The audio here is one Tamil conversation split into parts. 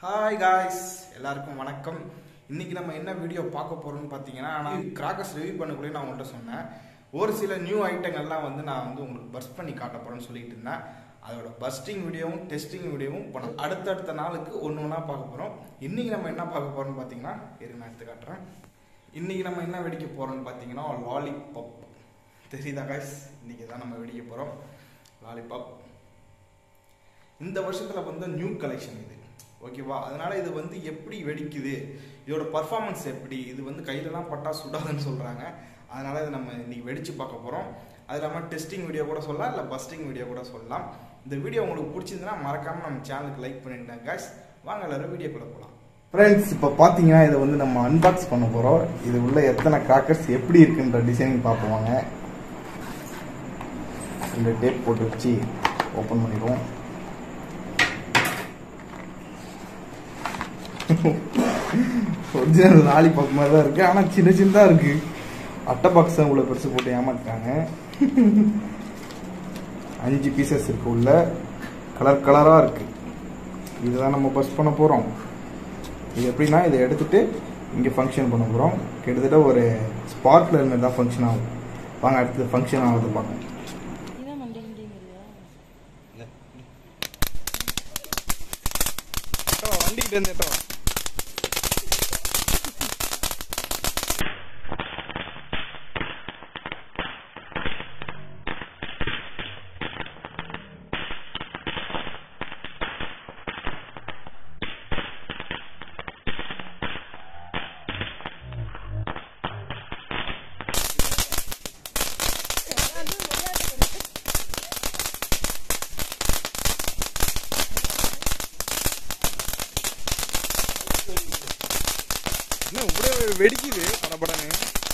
ஹாய் காய்ஸ் எல்லாருக்கும் வணக்கம் இன்னைக்கு நம்ம என்ன வீடியோ பார்க்க போறோம்னு பார்த்தீங்கன்னா நான் கிராக்கர்ஸ் ரிவ்யூ பண்ணக்குள்ளே நான் உங்கள்கிட்ட சொன்னேன் ஒரு சில நியூ ஐட்டங்கள்லாம் வந்து நான் வந்து உங்களுக்கு பஸ்ட் பண்ணி காட்ட போறேன்னு சொல்லிட்டு இருந்தேன் அதோட பஸ்டிங் வீடியோவும் டெஸ்டிங் வீடியோவும் இப்போ நான் அடுத்தடுத்த நாளுக்கு ஒன்று ஒன்றா பார்க்க போகிறோம் இன்னைக்கு நம்ம என்ன பார்க்க போறோம்னு பார்த்தீங்கன்னா இரு நான் எடுத்து காட்டுறேன் இன்னைக்கு நம்ம என்ன வெடிக்க போறோம்னு பார்த்தீங்கன்னா லாலிபாப் தெரியுதா காய்ஸ் இன்னைக்கு தான் நம்ம வெடிக்க போகிறோம் லாலிபாப் இந்த வருஷத்துல வந்து நியூ கலெக்ஷன் இது ஓகேவா அதனால இது வந்து எப்படி வெடிக்குது இதோட பர்ஃபார்மன்ஸ் எப்படி இது வந்து கையிலலாம் பட்டா சுடாதுன்னு சொல்றாங்க அதனால இதை நம்ம இன்னைக்கு வெடிச்சு பார்க்க போறோம் அது இல்லாமல் டெஸ்டிங் வீடியோ கூட சொல்லலாம் இல்லை பஸ்டிங் வீடியோ கூட சொல்லலாம் இந்த வீடியோ உங்களுக்கு பிடிச்சிருந்ததுன்னா மறக்காம நம்ம சேனலுக்கு லைக் பண்ணிட்டேன் guys வாங்க எல்லாரும் வீடியோக்குள்ள போகலாம் ஃப்ரெண்ட்ஸ் இப்போ பார்த்தீங்கன்னா இதை வந்து நம்ம அன்பாக்ஸ் பண்ண போகிறோம் இது உள்ள எத்தனை கிராக்கர்ஸ் எப்படி இருக்குன்ற டிசைனிங் பார்ப்போங்க இந்த டேப் போட்டு வச்சு ஓப்பன் பண்ணிடுவோம் ஒரிஜினல் லாலிபாப் மாதிரி தான் இருக்கு ஆனால் சின்ன சின்னதாக இருக்கு அட்டை பாக்ஸ் தான் இவ்வளோ பெருசு போட்டு ஏமாத்துறாங்க அஞ்சு பீசஸ் இருக்கு உள்ள கலர் கலராக இருக்கு இதுதான் நம்ம பஸ் பண்ண போகிறோம் இது எப்படின்னா இதை எடுத்துட்டு இங்கே ஃபங்க்ஷன் பண்ண போகிறோம் கிட்டத்தட்ட ஒரு ஸ்பார்க்ல இருந்து தான் ஃபங்க்ஷன் ஆகும் வாங்க அடுத்தது ஃபங்க்ஷன் ஆகுது பார்க்கலாம் இதான் மண்டிங்கிட்டீங்கறியா வண்டிக்கிட்ட இருந்து என்ன உடைய வெடிக்குது படபடன்னு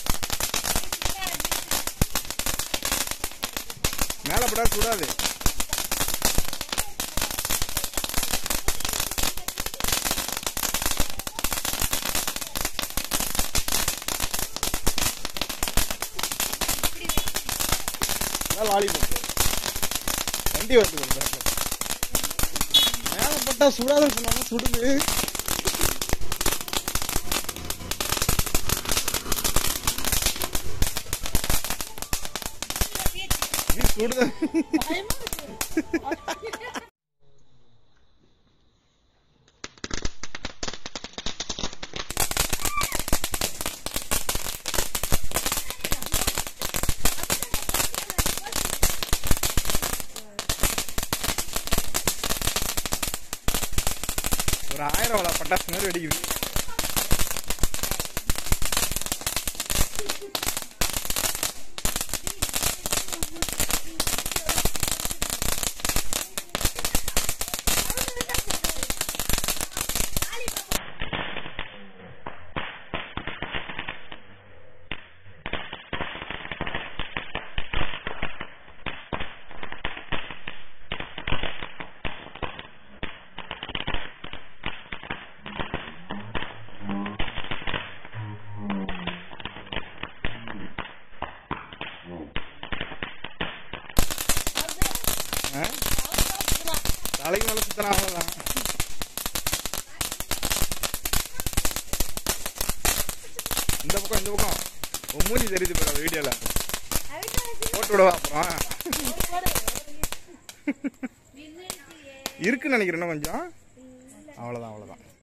மேல படா சுடாது லாலிபாப் வண்டி வருது கொஞ்சம் back ல. மேல பட்டா சுடாதுன்னு சொன்னாங்க சுடுது இது சுடுது ஒரு ஆயிரம் வள பட்டாசு மாதிரி வெடிக்குது ஆ? தலைக்கு மேல சுத்தனா அவ்வளவுதான் இந்த பக்கம் இந்த பக்கம் உன் மூஞ்சி தெரியுது பாரு வீடியோல போட்டு விடவா அப்புறம் இருக்குன்னு நினைக்கிறேன் இன்னும் கொஞ்சம் அவ்வளவுதான் அவ்வளவுதான்